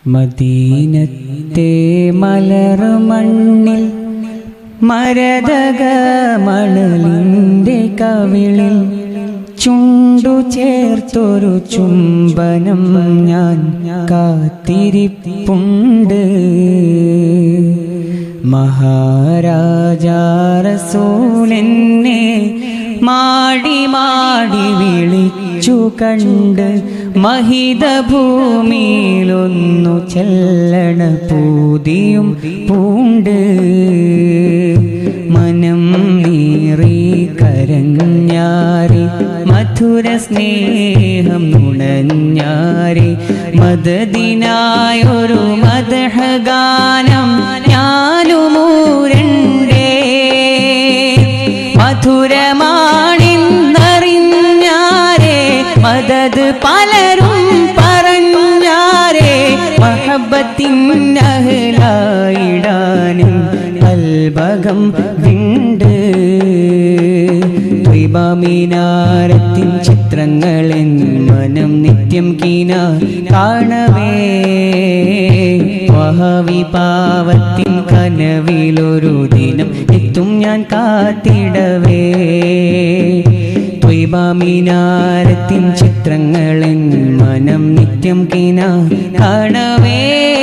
മദീനത്തെ മലർമണ്ണിൽ മരതക മണലിൻ്റെ കവിളിൽ ചുണ്ടു ചേർത്തൊരു ചുംബനം ഞാൻ കാത്തിരിപ്പുണ്ട് മഹാരാജാറസൂലെന്നെ മാടി മാടി വിളിച്ചു കണ്ട് മഹിത ഭൂമിയിലൊന്നു ചെല്ലണ പൂതിയും പൂണ്ട് മനം നീറി കരഞ്ഞാരി മധുര സ്നേഹം നുണഞ്ഞാരി മദദിനായൊരു മദഹഗാനം ഞാനുമൂരണ്ടേ മധുരമാണിന്നറിഞ്ഞാരേ മദത് പലരും പറഞ്ഞാരേ മഹബത്തിനഹലായിടാനും കൽബകം വിണ്ട് ദ്വൈബാമീനാരത്തിൻ ചിത്രങ്ങളെൻ മനം നിത്യം കീന കാണവേ വഹവിപാവത്തിൻ കനവിലൊരു ദിനം എത്തും ഞാൻ കാത്തിടവേ ദ്വൈബാമീനാരത്തിൻ ചിത്രങ്ങളെൻ മനം നിത്യം കീന കാണവേ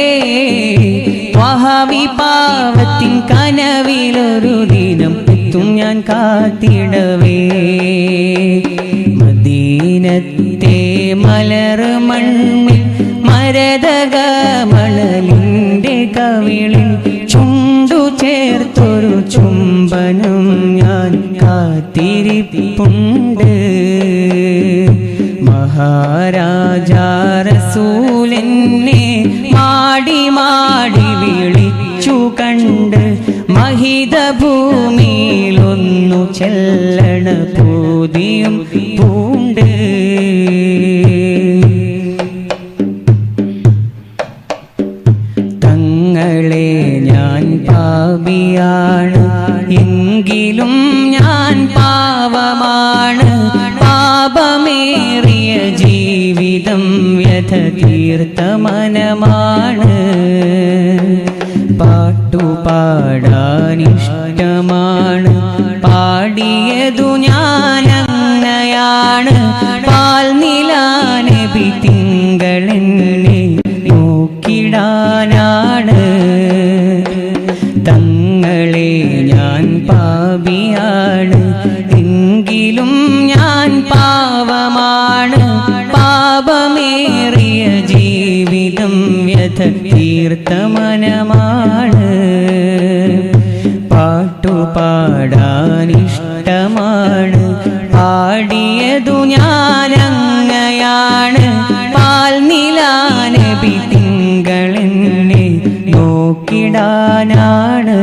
വഹവിപാവത്തിൻ കനവിലൊരു ദിനം എത്തും ഞാൻ കാത്തിടവേ മദീനത്തെ മലർ മണ്ണിൽ മരതക മണലിൻ്റെ കവിളിൽ ചുണ്ടു ചേർത്തൊരു ചുംബനം ഞാൻ കാത്തിരിപ്പുണ്ട് മഹാരാജാറസൂലെന്നെ മാടി മാടി വിളിച്ചു കണ്ട് മഹിത ഭൂമിയിലൊന്നു ചെല്ലണ പൂതിയും പൂണ്ട് തങ്ങളെ ഞാൻ പാപിയാണ് എങ്കിലും ഞാൻ പാവമാണ് പാപമേറിയ ജീവിതം വ്യഥ തീർത്ത മനമാണ് പാട്ടുപാടാനിഷ്ടമാണ് പാടിയതു ഞാനങ്ങയാണ് പാൽ നിലാനബി തിങ്കളെന്നെ നോക്കിടാനാണ് തങ്ങളെ ഞാൻ പാപിയാണ് എങ്കിലും ഞാൻ പാവമാണ് പാപമേറിയ ജീവിതം വ്യഥ തീർത്ത മനമാണ് പാട്ടുപാടാനിഷ്ടമാണ് പാടിയതു ഞാനങ്ങയാണ് പാൽ നിലാനബി തിങ്കളെന്നെ നോക്കിടാനാണ്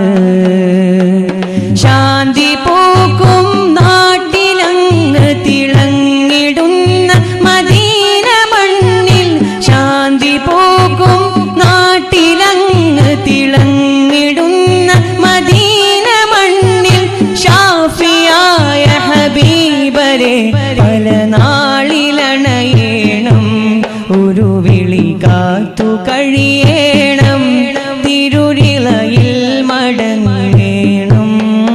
ശാന്തി പൂക്കും നാട്ടിലങ്ങ് തിളങ്ങിടുന്ന മദീന മണ്ണിൽ ശാന്തി പൂക്കും നാട്ടിലങ്ങ് തിളങ്ങിടുന്ന മദീന മണ്ണിൽ ഷാഫിയായ ഹബീബരെ പല നാളിലണയേണം ഒരു വിളി കാത്തു കഴിയേണം തിരുരിളയിൽ മടങ്ങേണം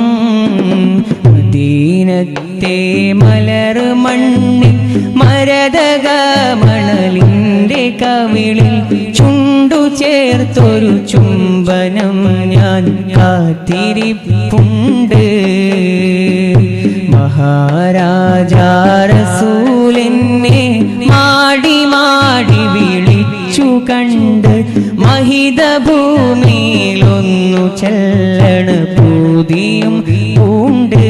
മദീനത്തെ മലർ മണ്ണിൽ മരതക മണലിൻ്റെ കവിളിൽ ചുണ്ടു ചേർത്തൊരു ചുംബനം ഞാൻ കാത്തിരിപ്പുണ്ട് മഹാരാജാറസൂലെന്നെ മാടി മാടി വിളിച്ചു കണ്ട് മഹിത ഭൂമിയിലൊന്നു ചെല്ലണ പൂതിയും പൂണ്ട്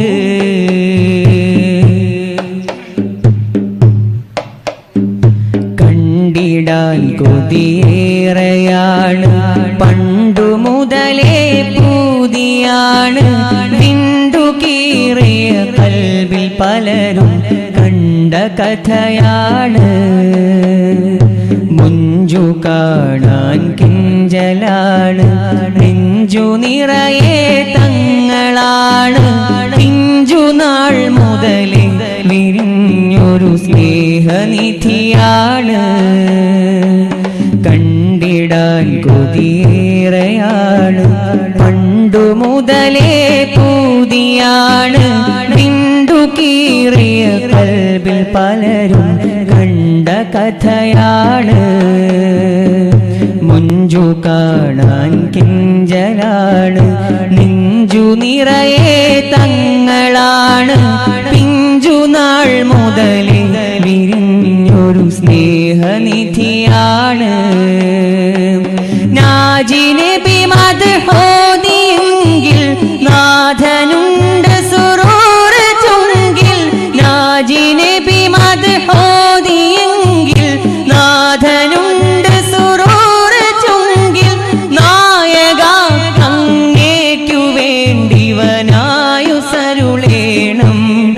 കണ്ടിടാൻ കൊതിയേറെയാണ് പണ്ടു മുതലേ പൂതിയാണ് വിണ്ടു കീറിയ കൽവിൽ പലരും കണ്ട കഥയാണ് മുഞ്ചു കാണാൻ കിഞ്ചലാണ് നെഞ്ചു നിറയെ തങ്ങളാണ് പിഞ്ചു നാൾ മുതലേ വിരിഞ്ഞൊരു സ്നേഹനിധിയാണ് കണ്ടിട വിടാൻ കൊതിയേറെയാണ് പണ്ടു മുതലേ പൂതിയാണ് വിണ്ടു കീറിയ കൽബിൽ പലരും കണ്ട കഥയാണ് മുഞ്ചു കാണാൻ കിഞ്ചലാണ് നെഞ്ചു നിറയെ തങ്ങളാണ് പിഞ്ചു നാൾ മുതലേ വിരിഞ്ഞൊരു സ്നേഹനിധിയാണ് നാജിനെ ബിമത് ഹോദിയെങ്കിൽ നാഥനുണ്ട് സുറൂർ ചുങ്കിൽ നാജിനെ ബിമത് ഹോദിയെങ്കിൽ നാഥനുണ്ട് സുറൂർ ചുങ്കിൽ നായക അങ്ങേക്കു വേണ്ടിവനായു സരുളേണം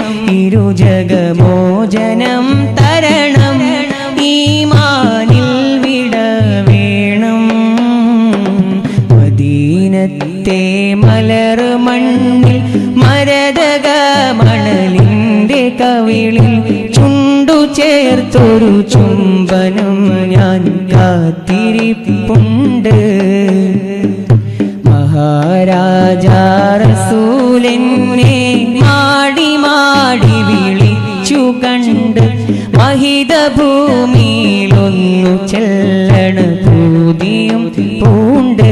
ഇരുജഗമോചനം തരണം ഈമാനിൽ വിട വേണം മദീനത്തെ മലർ മണ്ണിൽ മരതക മണലിൻ്റെ കവിളിൽ ചുണ്ടു ചേർത്തൊരു ചുംബനം ഞാൻ കാത്തിരിപ്പുണ്ട് മഹാരാജാ റസൂലെന്നെ മാടി മാടി വിളിച്ചു കണ്ട് മഹിത ഭൂമിയിലൊന്നു ചെല്ലണ പൂതിയും പൂണ്ട്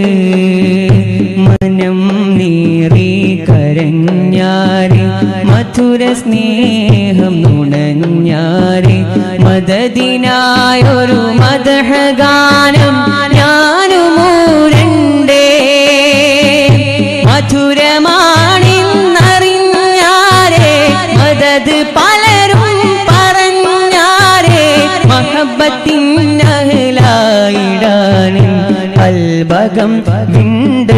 മനം നീറി കരഞ്ഞാരെ മധുര സ്നേഹം നുണഞ്ഞാരെ മദദിനായൊരു മദഹഗാനം ഞാനുമൂരണ്ടേ മധുരമാണിന്നറിഞ്ഞാരെ മദത് പലരും പറഞ്ഞാരെ മഹബത്തിനഹലായിടാനും അൽബകം ഉണ്ട്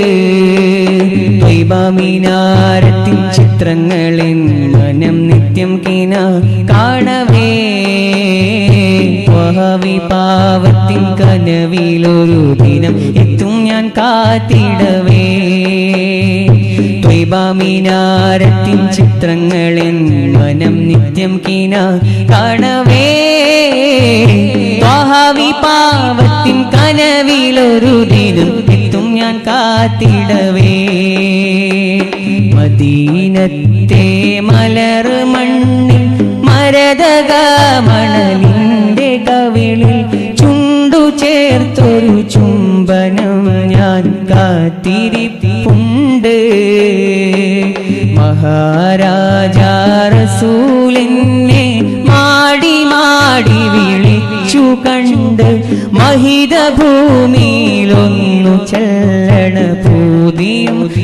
ദൈവമിനാരത്തിൻ ചിത്രങ്ങളിൽ മനം നിത്യം കിന കാണവേ വിപാവത്തിൻ കനവിലൊരു ദിനം എത്തും ഞാൻ കാത്തിടവേ ത്വൈബാമിനാരത്തിൻ ചിത്രങ്ങളിൽ മനം നിത്യം കിന കാണവേ വിപാവത്തിൻ കനവിലൊരു ദിനം എത്തും ഞാൻ കാത്തിടവേ മദീനത്തെ മലർ മണ്ണിൽ മരതക മണലിൻ്റെ കവിളിൽ ചുണ്ടു ചേർത്തൊരു ചുംബനം ഞാൻ കാത്തിരിപ്പുണ്ട് മഹാരാജാ റസൂലിനെ മാടി മാടി വിളിച്ചു കണ്ട് മഹിത ഭൂമിയിലൊന്നു ചെല്ലണ പൂതിയും